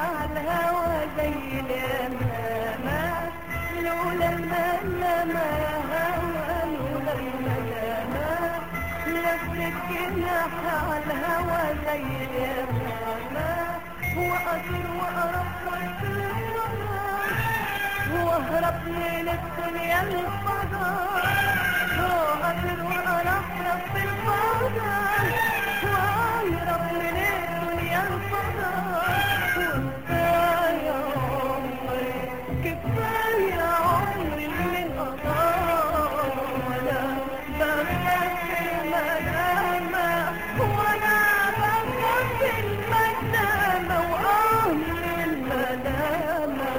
على الهوى زي اليمامة لولا الملامة يا هوى لولا الملامة لفت جناح على الهوى زي اليمامة وأطير وأرفرف في الفضاء واهرب من الدنيا للفضاء واطير وأرفرف في الفضاء واهرب من الدنيا للفضاء وكفاية عمري كفاية عمري من قضاء ولا بخاف الملامة ولا بخاف الملامة وأهل الملامة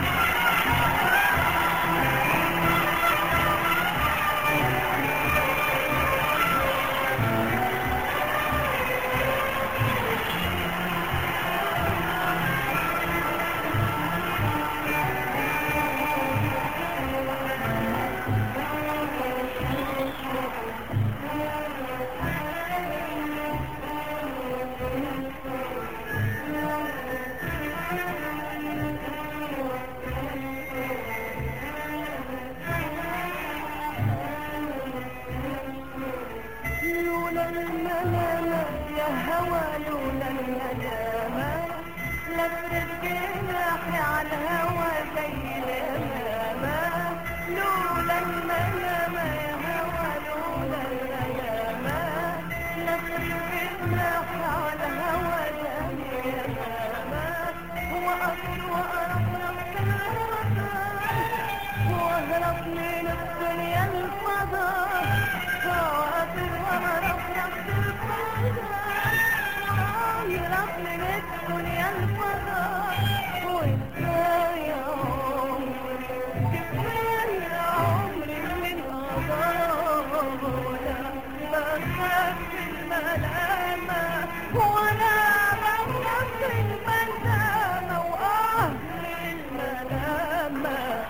لولا الملامة يا هوى لولا الملامة لفرد جناحي على الهوى زي اليمامة لولا الملامة يا هوى لولا الملامة لفرد جناحي على الهوى زي اليمامة وأطير وأرفرف كالوطن واهرب من الدنيا الفضاء واطير وارفرف في الفضاء واهرب من الدنيا الفضاء وكفاية عمري كفاية عمري من قضاء ولا بخاف الملامة ولا بخاف الملامة وأهل الملامة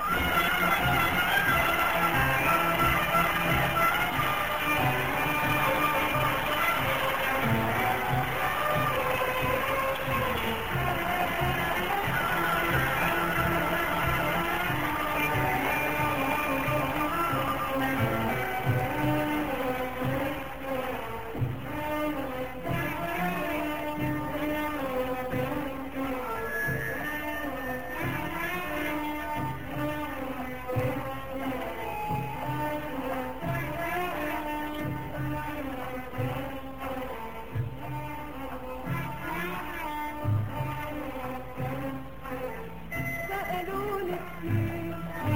سألوني كتير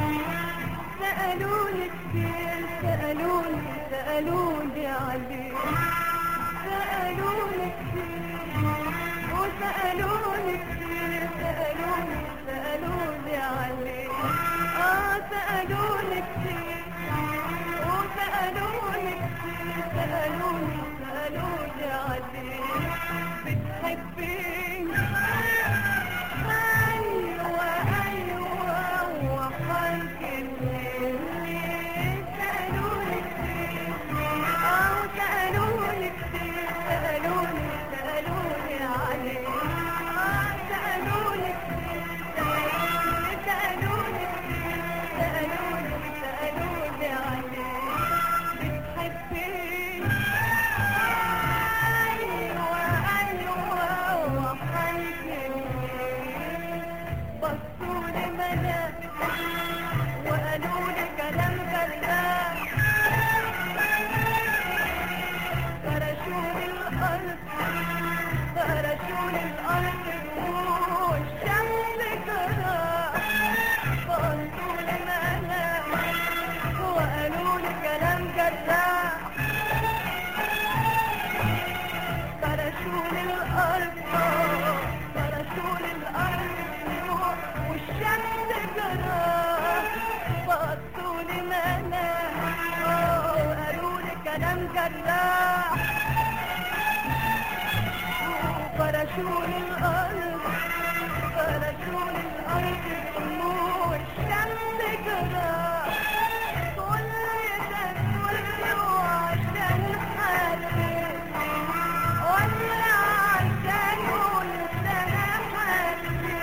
سألوني كتير سألوني سألوني عليك سألوني كتير وسألوني كتير سألوني سألوني عليك آه سألوني كتير وسألوني كتير سألوني سألوني عليك بتحبيني أيوة أيوة وخلق الليل سألوني كتير أو سألوني كتير سألوني سألوني عليك آه سألوني كتير سألوني سألوني كتير سألوني سألوني عليك بتحبيني أيوة أيوة وخلق الليل بصولي ملاك وقالوا لي كلام كذاب فرشوني الأرض فرشوني الأرض والشمس كرام بصولي ملاك وقالوا لي كلام كذاب فرشوني الأرض فرشوني الأرض والشمس جرى بصولي منام وقالوا لي كلام جراح فرشوني الأرض فرشوني الأرض والشمس جرى كل ده كله عشان حالي ولا عشان قلت انا حالي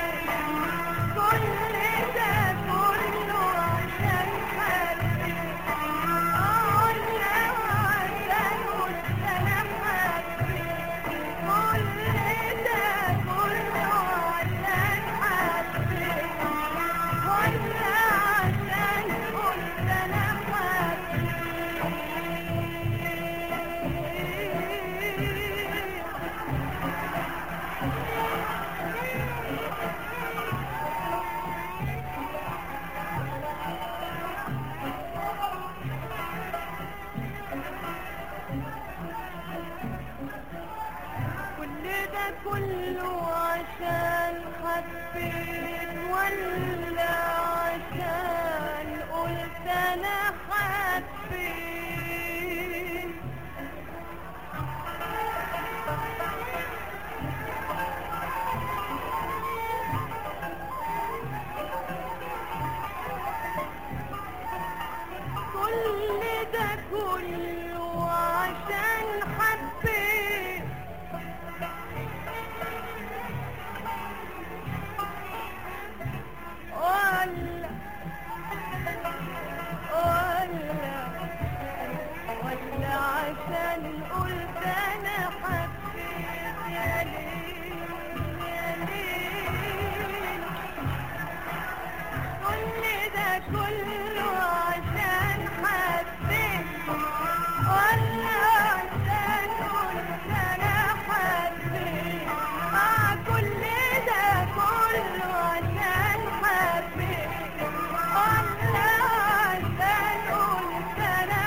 كله عشان حبيت ولا عشان قلت انا حبيت اه كل ده كله عشان حبيت ولا عشان قلت انا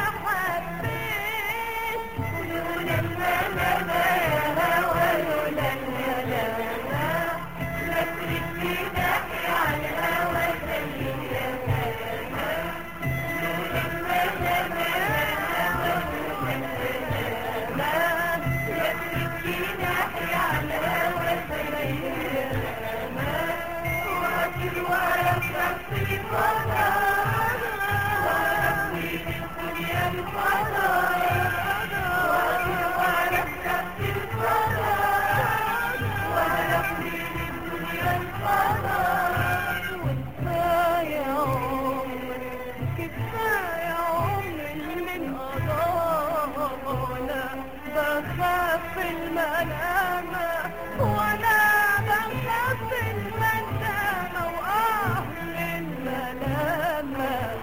حبيت لولا المنامة يا هوا لولا المنامة لا تريدني نحكي على الهوا زي كفاية عمر كفاية عمر من قضانا بخاف الملامة وأنا بخاف الملامة وأهل الملامة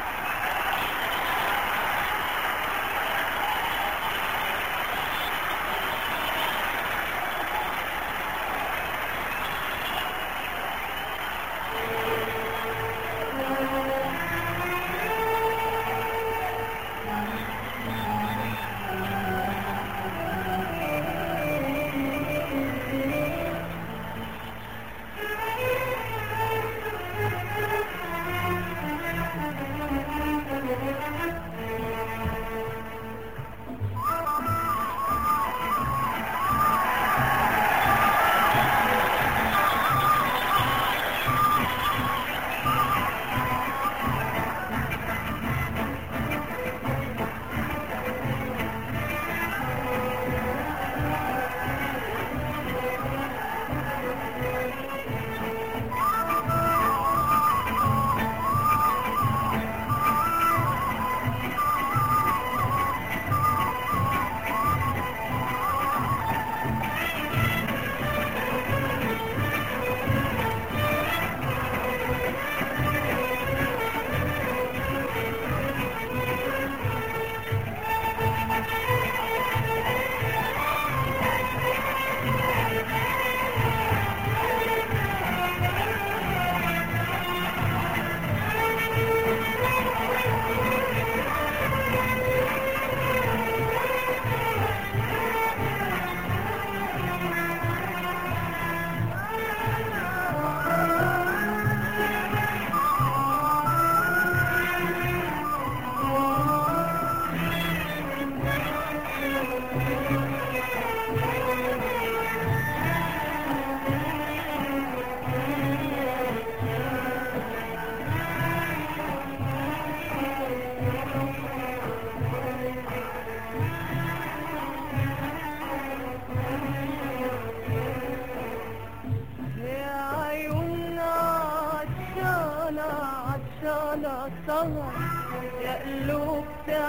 يا عيوننا عطشانة عطشانة سهر يا قلوب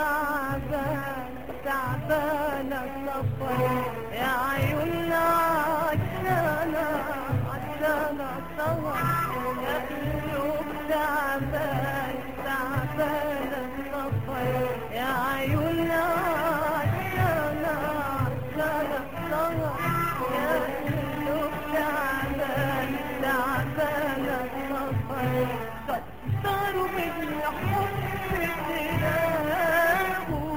تعبان تعبانة سفر يا عيوننا عطشانة عطشانة سهر يا قلوب تعبان تعبانة سفر يا عيوننا عطشانة عطشانة سهر يا قلوب تعبان تعبانة سفر كتروا من الحب تلاقوا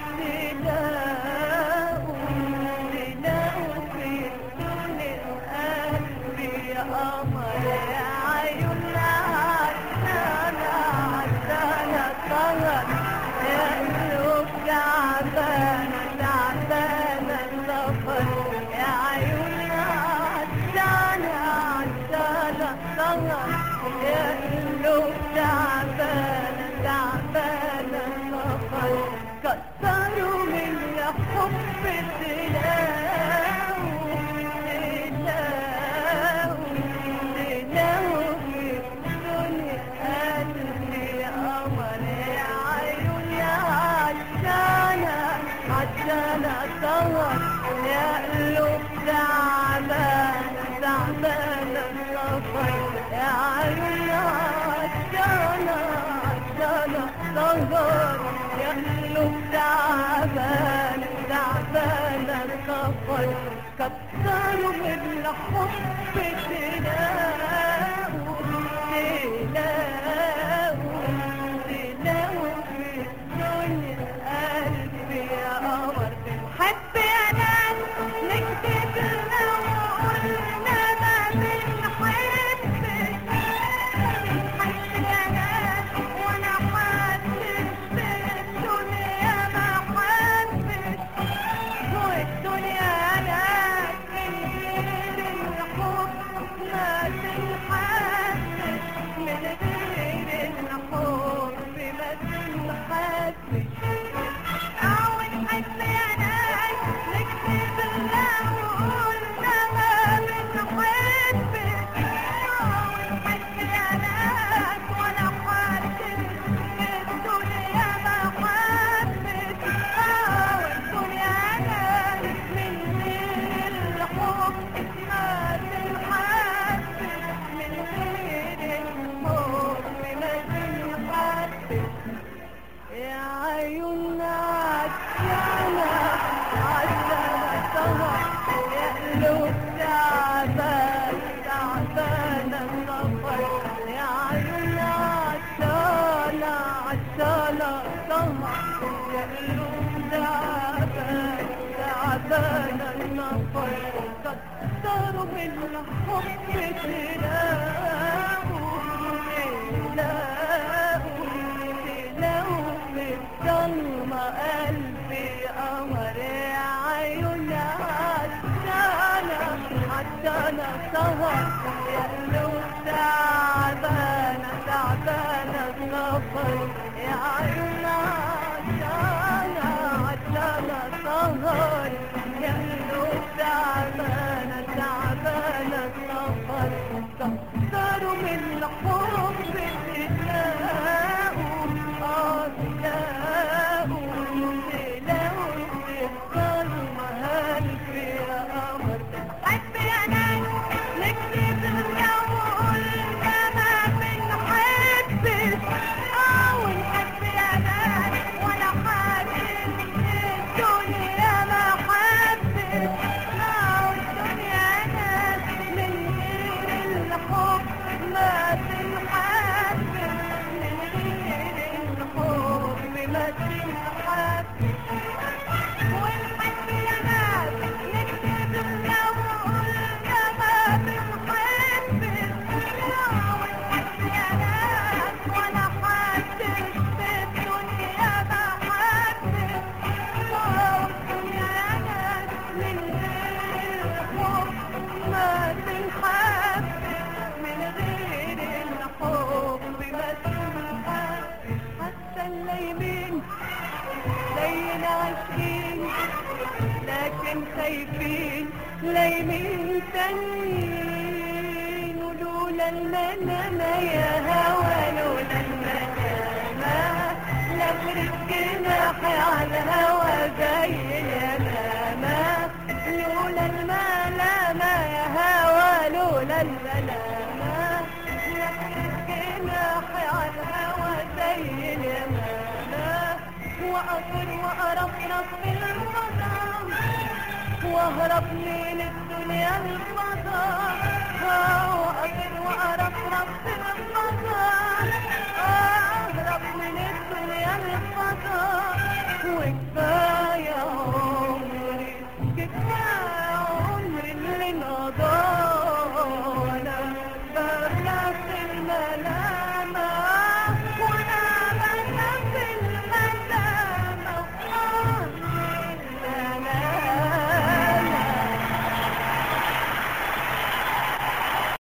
تلاقوا تلاقوا في الدنيا قلبي قمر يا عيوننا عسانة عسانة سهر يا قلوب تعبانة تعبانة سفر يا عيوننا عسانة عسانة سهر يا قلوب تعبانة تعبانة سفر كتروا من الحب تلاقوا تلاقوا تلاقوا في الدنيا قلبي قمر يا عيوني عشانة عشانة سهر يا قلوب تعبانة تعبانة سفر يا عيوني عشانة سهر يا قلوب تعبان تعبان السفر كتروا من الحب تلاقوا تلاقوا تلاقوا في الدنيا قلبي يا قمر بنحب يا ناس نكتب لو قلنا ما بنحبش بنحب يا ناس وانا حاسس بالدنيا ما حاسس والدنيا ناس من غير الحب ما تنحسش من غير الحب ما تنحسش أو نحس يا ناس نكتب الله وقلنا ما بنحبش أو نحس يا ناس ولا حاسس بالدنيا ما حاسس أو الدنيا ناس من غير الحب ما تنحسش من غير الحب ما تنحسش يا عيون عسلامة عسلامة سهر يا قلوب تعبان تعبان السفر يا عيون عسلامة عسلامة سهر يا قلوب تعبان تعبان السفر كتروا من الحب تلاقوا تلاقوا تلاقوا في الضلمة قلبي قمر يا عيون عسانة عسانة سهر يا قلوب تعبانة تعبانة سفر يا عيون عسانة عسانة سهر يا قلوب تعبانة تعبانة سفر كتروا من الحب تلاقوا آه تلاقوا تلاقوا في الضلمة قلبي يا قمر حب يا ناس نكتب الجو قلنا ما بنحبش آه ونحب يا ناس ولا حاسس الدنيا ما حبش آه والدنيا ناس من غير الحب ما تنحبش من غير الحب ما تنحبش ونحب يا ناس نكتب الجو قلنا ما بنحبش ونحب يا ناس ولا حاسس بالدنيا ما حاسس والدنيا ناس من غير الحب ما تنحبش من غير الحب ما تنحبش حتى اللايمين زينا عاشقين لكن خايفين لايمين تانيين ولولا المنامة يا هوا لولا المنامة لفرد جناحي على الهوا زي اليمامة لولا الملامة يا هوا لولا الملامة لفرد جناحي على الهوا زي اليمامة وأطير وأرفرف في الفضاء واهرب من الدنيا الفضاء